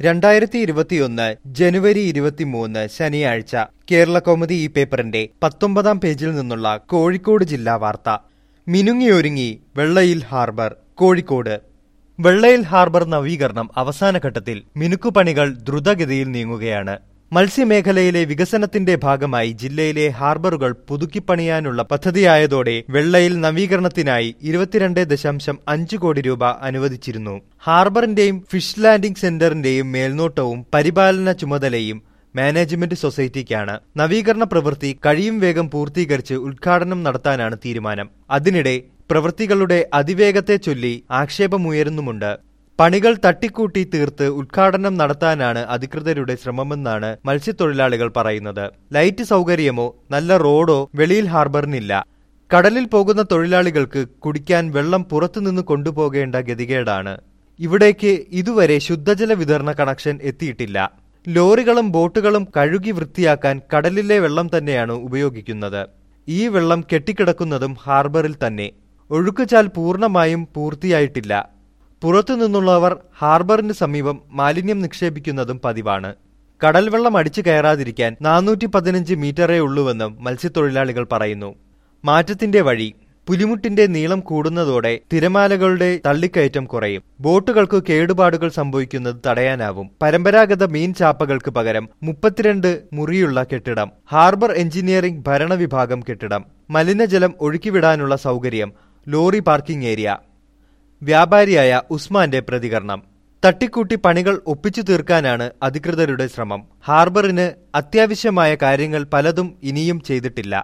രണ്ടായിരത്തി ഇരുപത്തിയൊന്ന് ജനുവരി ഇരുപത്തിമൂന്ന് ശനിയാഴ്ച കേരള കൗമുദി ഈ പേപ്പറിന്റെ പത്തൊമ്പതാം പേജിൽ നിന്നുള്ള കോഴിക്കോട് ജില്ലാ വാർത്ത മിനുങ്ങിയൊരുങ്ങി വെള്ളയിൽ ഹാർബർ കോഴിക്കോട് വെള്ളയിൽ ഹാർബർ നവീകരണം അവസാന ഘട്ടത്തിൽ മിനുക്കുപണികൾ ദ്രുതഗതിയിൽ നീങ്ങുകയാണ് മത്സ്യമേഖലയിലെ വികസനത്തിന്റെ ഭാഗമായി ജില്ലയിലെ ഹാർബറുകൾ പുതുക്കിപ്പണിയാനുള്ള പദ്ധതിയായതോടെ വെള്ളയിൽ നവീകരണത്തിനായി ഇരുപത്തിരണ്ട് ദശാംശം അഞ്ച് കോടി രൂപ അനുവദിച്ചിരുന്നു ഹാർബറിന്റെയും ഫിഷ് ലാൻഡിംഗ് സെന്ററിന്റെയും മേൽനോട്ടവും പരിപാലന ചുമതലയും മാനേജ്മെന്റ് സൊസൈറ്റിക്കാണ് നവീകരണ പ്രവൃത്തി കഴിയും വേഗം പൂർത്തീകരിച്ച് ഉദ്ഘാടനം നടത്താനാണ് തീരുമാനം അതിനിടെ പ്രവൃത്തികളുടെ അതിവേഗത്തെ ചൊല്ലി ആക്ഷേപമുയരുന്നുമുണ്ട് പണികൾ തട്ടിക്കൂട്ടി തീർത്ത് ഉദ്ഘാടനം നടത്താനാണ് അധികൃതരുടെ ശ്രമമെന്നാണ് മത്സ്യത്തൊഴിലാളികൾ പറയുന്നത് ലൈറ്റ് സൗകര്യമോ നല്ല റോഡോ വെളിയിൽ ഹാർബറിനില്ല കടലിൽ പോകുന്ന തൊഴിലാളികൾക്ക് കുടിക്കാൻ വെള്ളം പുറത്തുനിന്ന് കൊണ്ടുപോകേണ്ട ഗതികേടാണ് ഇവിടേക്ക് ഇതുവരെ ശുദ്ധജല വിതരണ കണക്ഷൻ എത്തിയിട്ടില്ല ലോറികളും ബോട്ടുകളും കഴുകി വൃത്തിയാക്കാൻ കടലിലെ വെള്ളം തന്നെയാണ് ഉപയോഗിക്കുന്നത് ഈ വെള്ളം കെട്ടിക്കിടക്കുന്നതും ഹാർബറിൽ തന്നെ ഒഴുക്കുചാൽ പൂർണ്ണമായും പൂർത്തിയായിട്ടില്ല പുറത്തുനിന്നുള്ളവർ ഹാർബറിന് സമീപം മാലിന്യം നിക്ഷേപിക്കുന്നതും പതിവാണ് കടൽ വെള്ളം അടിച്ചു കയറാതിരിക്കാൻ നാനൂറ്റി പതിനഞ്ച് മീറ്ററേ ഉള്ളൂവെന്നും മത്സ്യത്തൊഴിലാളികൾ പറയുന്നു മാറ്റത്തിന്റെ വഴി പുലിമുട്ടിന്റെ നീളം കൂടുന്നതോടെ തിരമാലകളുടെ തള്ളിക്കയറ്റം കുറയും ബോട്ടുകൾക്ക് കേടുപാടുകൾ സംഭവിക്കുന്നത് തടയാനാവും പരമ്പരാഗത മീൻ ചാപ്പകൾക്ക് പകരം മുപ്പത്തിരണ്ട് മുറിയുള്ള കെട്ടിടം ഹാർബർ എഞ്ചിനീയറിംഗ് ഭരണവിഭാഗം കെട്ടിടം മലിനജലം ഒഴുക്കിവിടാനുള്ള സൗകര്യം ലോറി പാർക്കിംഗ് ഏരിയ വ്യാപാരിയായ ഉസ്മാന്റെ പ്രതികരണം തട്ടിക്കൂട്ടി പണികൾ ഒപ്പിച്ചു തീർക്കാനാണ് അധികൃതരുടെ ശ്രമം ഹാർബറിന് അത്യാവശ്യമായ കാര്യങ്ങൾ പലതും ഇനിയും ചെയ്തിട്ടില്ല